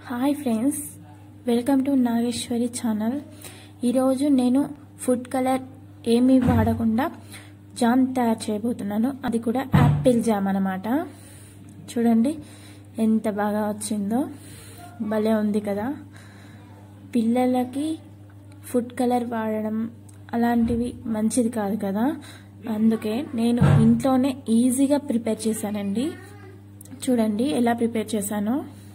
hi friends welcome to Nageswari channel ఈరోజు నేను food colour ఏమీ వాడకుండా జామ్ తయారు చేయబోతున్నాను అది కూడా యాపిల్ జామ్ అనమాట చూడండి ఎంత బాగా వచ్చిందో భలే ఉంది కదా పిల్లలకి ఫుడ్ కలర్ వాడడం అలాంటివి మంచిది కాదు కదా అందుకే నేను ఇంట్లోనే ఈజీగా ప్రిపేర్ చేశానండి చూడండి ఎలా ప్రిపేర్ చేశానో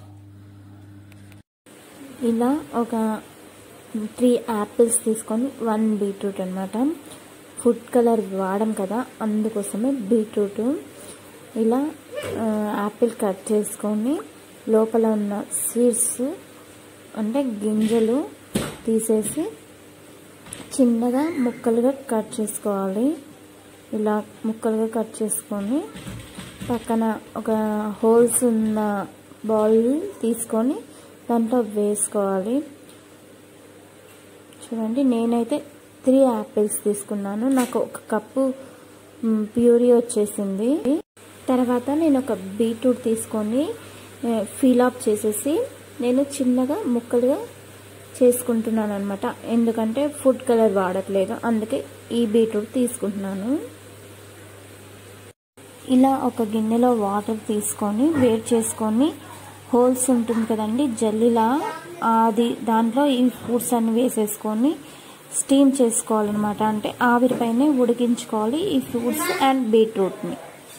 ఇలా ఒక త్రీ యాపిల్స్ తీసుకొని వన్ బీట్రూట్ అనమాట ఫుడ్ కలర్ వాడం కదా అందుకోసమే బీట్రూట్ ఇలా యాపిల్ కట్ చేసుకొని లోపల ఉన్న సీడ్స్ అంటే గింజలు తీసేసి చిన్నగా ముక్కలుగా కట్ చేసుకోవాలి ఇలా ముక్కలుగా కట్ చేసుకొని పక్కన ఒక హోల్స్ ఉన్న బౌల్ తీసుకొని దాంట్లో వేసుకోవాలి చూడండి నేనైతే త్రీ యాపిల్స్ తీసుకున్నాను నాకు ఒక కప్పు ప్యూరీ వచ్చేసింది తర్వాత నేను ఒక బీట్రూట్ తీసుకొని ఫీల్ ఆఫ్ చేసేసి నేను చిన్నగా ముక్కలుగా చేసుకుంటున్నాను అనమాట ఎందుకంటే ఫుడ్ కలర్ వాడట్లేదు అందుకే ఈ బీట్రూట్ తీసుకుంటున్నాను ఇలా ఒక గిన్నెలో వాటర్ తీసుకొని వేడి చేసుకొని హోల్స్ ఉంటుంది కదండి జల్లిలా అది దాంట్లో ఈ ఫ్రూట్స్ అన్ని వేసేసుకొని స్టీమ్ చేసుకోవాలన్నమాట అంటే ఆవిరిపైనే ఉడికించుకోవాలి ఈ ఫ్రూట్స్ అండ్ బీట్రూట్ని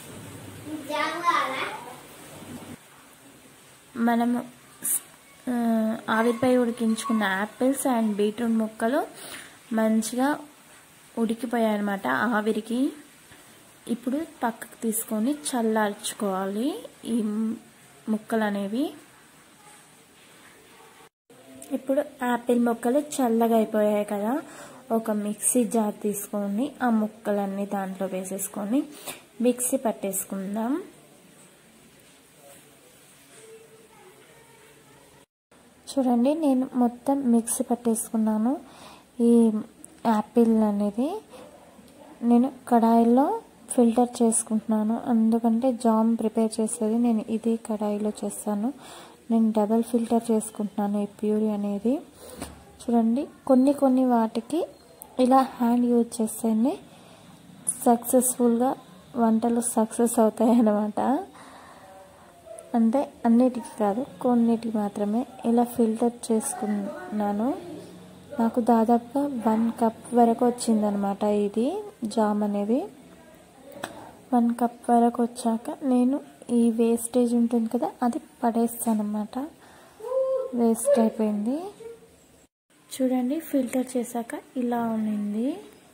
మనము ఆవిరిపై ఉడికించుకున్న యాపిల్స్ అండ్ బీట్రూట్ ముక్కలు మంచిగా ఉడికిపోయాయి అనమాట ఆవిరికి ఇప్పుడు పక్కకు తీసుకొని చల్లార్చుకోవాలి ఈ ముక్కలు అనేవి ఇప్పుడు యాపిల్ ముక్కలు చల్లగా అయిపోయాయి కదా ఒక మిక్సీ జార్ తీసుకొని ఆ ముక్కలన్నీ దాంట్లో వేసేసుకొని మిక్సీ పట్టేసుకుందాం చూడండి నేను మొత్తం మిక్సీ పట్టేసుకున్నాను ఈ యాపిల్ అనేది నేను కడాయిలో ఫిల్టర్ చేసుకుంటున్నాను ఎందుకంటే జామ్ ప్రిపేర్ చేసేది నేను ఇది కడాయిలో చేస్తాను నేను డబల్ ఫిల్టర్ చేసుకుంటున్నాను ఈ ప్యూరీ అనేది చూడండి కొన్ని కొన్ని వాటికి ఇలా హ్యాండ్ యూజ్ చేస్తేనే సక్సెస్ఫుల్గా వంటలు సక్సెస్ అవుతాయి అన్నమాట అంటే అన్నిటికీ కాదు కొన్నిటికి మాత్రమే ఇలా ఫిల్టర్ చేసుకున్నాను నాకు దాదాపుగా వన్ కప్ వరకు వచ్చిందనమాట ఇది జామ్ అనేది వన్ కప్ వరకు వచ్చాక నేను ఈ వేస్టేజ్ ఉంటుంది కదా అది పడేస్తానమాట వేస్ట్ అయిపోయింది చూడండి ఫిల్టర్ చేశాక ఇలా ఉన్నింది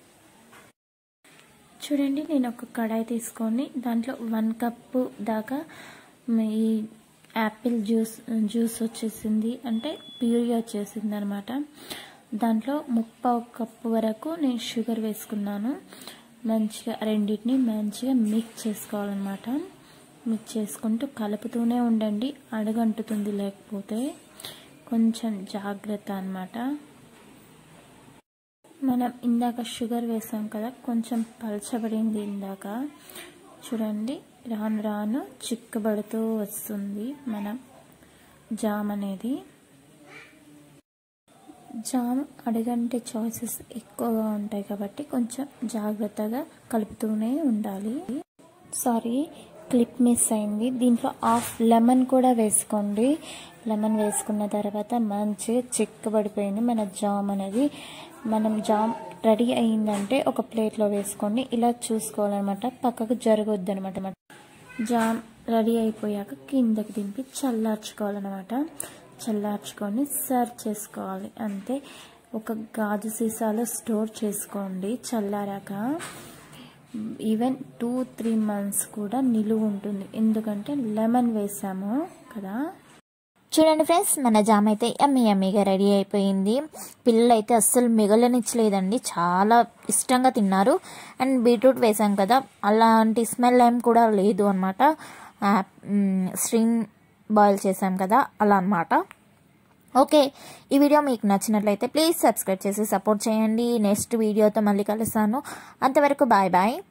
చూడండి నేను ఒక కడాయి తీసుకొని దాంట్లో వన్ కప్పు దాకా ఈ యాపిల్ జ్యూస్ జ్యూస్ వచ్చేసింది అంటే ప్యూరీ వచ్చేసింది అనమాట దాంట్లో ముప్పావు కప్పు వరకు నేను షుగర్ వేసుకున్నాను మంచిగా రెండింటిని మంచిగా మిక్స్ చేసుకోవాలన్నమాట మిక్స్ చేసుకుంటూ కలుపుతూనే ఉండండి అడుగంటుతుంది లేకపోతే కొంచెం జాగ్రత్త అనమాట మనం ఇందాక షుగర్ వేసాం కదా కొంచెం పలచబడింది ఇందాక చూడండి రాను రాను చిక్కబడుతూ వస్తుంది మన జామ్ అనేది జామ్ అడగంటే చాయిసెస్ ఎక్కువగా ఉంటాయి కాబట్టి కొంచెం జాగ్రత్తగా కలుపుతూనే ఉండాలి సారీ క్లిప్ మిస్ అయింది దీంట్లో హాఫ్ లెమన్ కూడా వేసుకోండి లెమన్ వేసుకున్న తర్వాత మంచిగా చిక్కబడిపోయింది మన జామ్ అనేది మనం జామ్ రెడీ అయిందంటే ఒక ప్లేట్లో వేసుకోండి ఇలా చూసుకోవాలన్నమాట పక్కకు జరగొద్దు అనమాట జామ్ రెడీ అయిపోయాక కిందకి దింపి చల్లార్చుకోవాలన్నమాట చల్లార్చుకొని సర్వ్ చేసుకోవాలి అంతే ఒక గాజు సీసాలో స్టోర్ చేసుకోండి చల్లారాక ఈవెన్ టూ త్రీ మంత్స్ కూడా నిలువ ఉంటుంది ఎందుకంటే లెమన్ వేసాము కదా చూడండి ఫ్రెండ్స్ మన జామ్ అయితే ఎమ్మి ఎమ్మిగా రెడీ అయిపోయింది పిల్లలు అయితే అస్సలు మిగలనిచ్చలేదండి చాలా ఇష్టంగా తిన్నారు అండ్ బీట్రూట్ వేసాం కదా అలాంటి స్మెల్ ఏం కూడా లేదు అనమాట స్ట్రింగ్ బాయిల్ చేసాం కదా అలా అనమాట ఓకే ఈ వీడియో మీకు నచ్చినట్లయితే ప్లీజ్ సబ్స్క్రైబ్ చేసి సపోర్ట్ చేయండి నెక్స్ట్ వీడియోతో మళ్ళీ కలుస్తాను అంతవరకు బాయ్ బాయ్